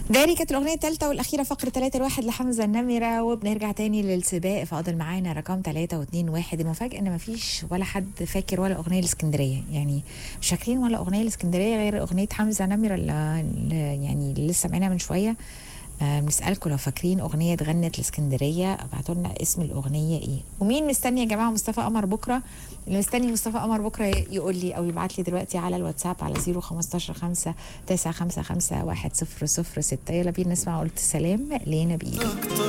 داري كانت الاغنيه الثالثه والاخيره فقره 3 الواحد لحمزه النمره وبنرجع تاني للسباق فاضل معانا رقم 3 و2 1 المفاجاه ان مفيش ولا حد فاكر ولا اغنيه الاسكندريه يعني مش فاكرين ولا اغنيه الاسكندريه غير اغنيه حمزه نمره اللي اللي يعني اللي لسه سامعينها من شويه آه، بنسالكم لو فاكرين اغنيه اتغنت الاسكندريه ابعتوا لنا اسم الاغنيه ايه ومين مستني يا جماعه مصطفى قمر بكره اللي مستني مصطفى قمر بكره يقول لي او يبعت لي دلوقتي على الواتساب على 015 5 955 100 6 يلا بينا نسمع قلت سلام لنبيل